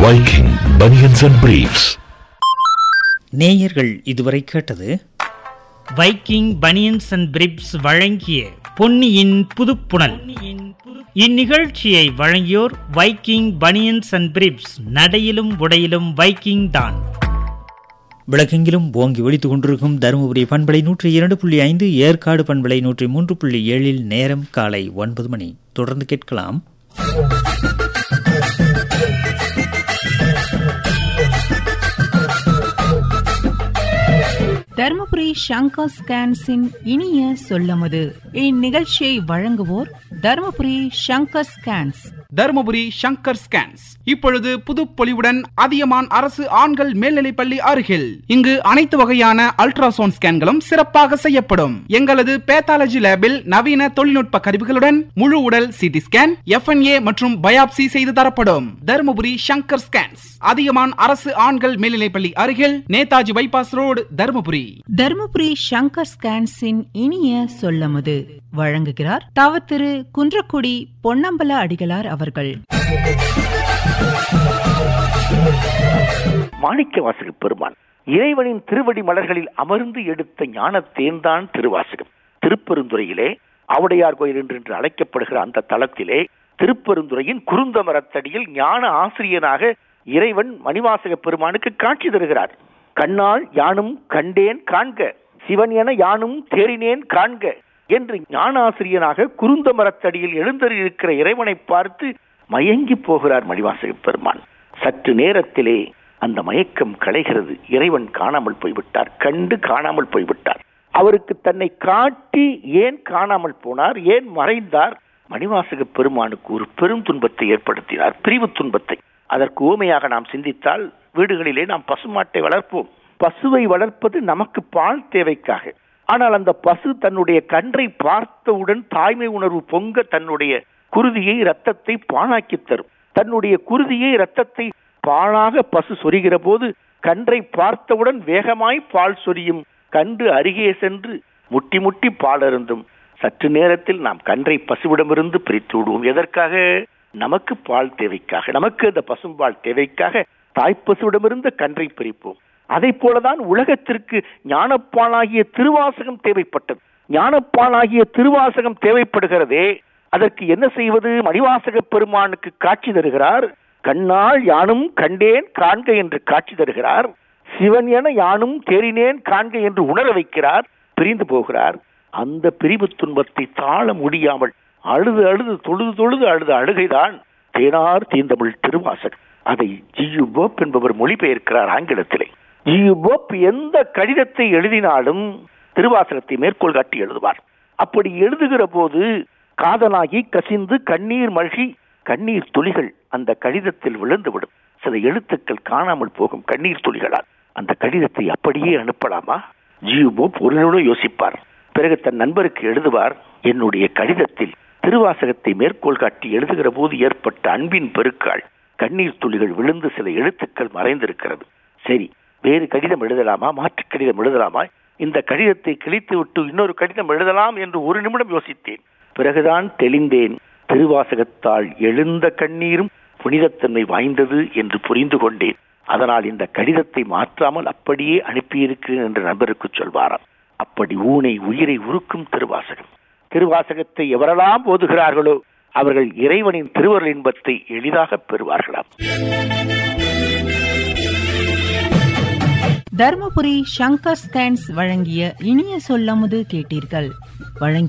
Viking Bunions and Briefs. நேயர்கள் இதுவரை கேட்டது வைக்கிங் பனியன்ஸ் அண்ட் பிரிப்ஸ் வழங்கிய பொன்னியின் புதுப்புணல் இந்நிகழ்ச்சியை வழங்கியோர் வைக்கிங் பனியன்ஸ் அண்ட் பிரிப்ஸ் நடையிலும் உடையிலும் வைக்கிங் தான் விளக்கெங்கிலும் ஓங்கி ஒழித்துக் கொண்டிருக்கும் தருமபுரி பண்பலை நூற்றி இரண்டு புள்ளி ஐந்து ஏற்காடு பண்பலை நூற்றி மூன்று புள்ளி ஏழில் நேரம் காலை ஒன்பது மணி தொடர்ந்து கேட்கலாம் தர்மபுரி சங்கர் ஸ்கேன்ஸின் இனிய சொல்லமுது இந்நிகழ்ச்சியை வழங்குவோர் தர்மபுரி சங்கர் ஸ்கேன்ஸ் தருமபுரி சங்கர் ஸ்கேன்ஸ் இப்பொழுது புதுப்பொலிவுடன் அதியமான் அரசு ஆண்கள் மேல்நிலைப்பள்ளி அருகில் இங்கு அனைத்து வகையான அல்ட்ராசவுண்ட் ஸ்கேன்களும் சிறப்பாக செய்யப்படும் எங்களது பேத்தாலஜி லேபில் நவீன தொழில்நுட்ப கருவிகளுடன் முழு உடல் சிடி ஸ்கேன் எஃப்என்ஏ மற்றும் பயாப்சி செய்து தரப்படும் தருமபுரி சங்கர் ஸ்கேன்ஸ் அதியமான் அரசு ஆண்கள் மேல்நிலைப்பள்ளி அருகில் நேதாஜி பைபாஸ் ரோடு தருமபுரி தர்மபுரி சங்கர் ஸ்கேன்ஸின் இனிய சொல்லமுது வழங்குகிறார் தவ திரு குன்றக்குடி பொன்னம்பல அடிகளார் அவர்கள் மாணிக்க வாசக பெருமான் இறைவனின் திருவடி மலர்களில் அமர்ந்து எடுத்த ஞான தேன்தான் திருவாசகம் திருப்பெருந்துறையிலே ஆவுடையார் கோயில் என்று என்று அழைக்கப்படுகிற அந்த தளத்திலே திருப்பெருந்துறையின் குருந்த மரத்தடியில் ஞான ஆசிரியனாக இறைவன் மணிவாசக பெருமானுக்கு காட்சி தருகிறார் கண்ணால் யானும் கண்டேன் காண்க சிவன் என யானும் தேறினேன் காண்க என்று ஞானாசிரியனாக குருந்த மரத்தடியில் எழுந்தருளிருக்கிற இறைவனை பார்த்து மயங்கி போகிறார் மணிவாசக பெருமான் சற்று நேரத்திலே அந்த மயக்கம் களைகிறது இறைவன் காணாமல் போய்விட்டார் கண்டு காணாமல் போய்விட்டார் அவருக்கு தன்னை காட்டி ஏன் காணாமல் போனார் ஏன் மறைந்தார் மணிவாசக பெருமானுக்கு ஒரு பெரும் துன்பத்தை ஏற்படுத்தினார் பிரிவு துன்பத்தை அதற்கு ஊமையாக நாம் சிந்தித்தால் வீடுகளிலே நாம் பசுமாட்டை வளர்ப்போம் பசுவை வளர்ப்பது நமக்கு பால் தேவைக்காக ஆனால் அந்த பசு தன்னுடைய கன்றை பார்த்தவுடன் தாய்மை உணர்வு பொங்க தன்னுடைய குருதியை ரத்தத்தை பாழாக்கி தரும் தன்னுடைய குருதியை ரத்தத்தை பாழாக பசு சொரிகிற போது கன்றை பார்த்தவுடன் வேகமாய் பால் சொரியும் கன்று அருகே சென்று முட்டி முட்டி பால் அருந்தும் சற்று நேரத்தில் நாம் கன்றை பசுவிடமிருந்து பிரித்து விடுவோம் எதற்காக நமக்கு பால் தேவைக்காக நமக்கு அந்த பசும்பால் தேவைக்காக தாய்ப்பசுவிடமிருந்து கன்றை பிரிப்போம் அதை போலதான் உலகத்திற்கு ஞானப்பாலாகிய திருவாசகம் தேவைப்பட்டது ஞானப்பாலாகிய திருவாசகம் தேவைப்படுகிறதே அதற்கு என்ன செய்வது மணிவாசக பெருமானுக்கு காட்சி தருகிறார் கண்ணால் யானும் கண்டேன் காண்க என்று காட்சி தருகிறார் சிவன் என யானும் தேறினேன் காண்க என்று உணர வைக்கிறார் பிரிந்து போகிறார் அந்த பிரிவு துன்பத்தை தாழ முடியாமல் அழுது அழுது தொழுது தொழுது அழுது அழுகைதான் தேனார் தீந்தமிழ் திருவாசகம் அதை ஜியு போப் என்பவர் மொழிபெயர்க்கிறார் ஆங்கிலத்திலே ஜியு போப் எந்த கடிதத்தை எழுதினாலும் திருவாசகத்தை மேற்கோள் காட்டி எழுதுவார் அப்படி எழுதுகிற போது காதலாகி கசிந்து கண்ணீர் மழ்கி கண்ணீர் துளிகள் அந்த கடிதத்தில் விழுந்துவிடும் சில எழுத்துக்கள் காணாமல் போகும் கண்ணீர் துளிகளால் அந்த கடிதத்தை அப்படியே அனுப்பலாமா ஜியு போப் ஒரு நிமிடம் யோசிப்பார் பிறகு தன் நண்பருக்கு எழுதுவார் என்னுடைய கடிதத்தில் திருவாசகத்தை மேற்கோள் காட்டி எழுதுகிற போது ஏற்பட்ட அன்பின் பெருக்காள் கண்ணீர் துளிகள் விழுந்து சில எழுத்துக்கள் மறைந்திருக்கிறது சரி வேறு கடிதம் எழுதலாமா மாற்று கடிதம் எழுதலாமா இந்த கடிதத்தை கிழித்து விட்டு இன்னொரு கடிதம் எழுதலாம் என்று ஒரு நிமிடம் யோசித்தேன் பிறகுதான் தெளிந்தேன் திருவாசகத்தால் எழுந்த கண்ணீரும் புனிதத்தன்மை வாய்ந்தது என்று புரிந்து கொண்டேன் அதனால் இந்த கடிதத்தை மாற்றாமல் அப்படியே அனுப்பியிருக்கிறேன் என்று நண்பருக்கு சொல்வாராம் அப்படி ஊனை உயிரை உருக்கும் திருவாசகம் திருவாசகத்தை எவரெல்லாம் போதுகிறார்களோ அவர்கள் இறைவனின் திருவருள் இன்பத்தை எளிதாக பெறுவார்களாம் தர்மபுரி சங்கர் ஸ்கேன்ஸ் வழங்கிய இனிய சொல்லமுது கேட்டீர்கள் வழங்கி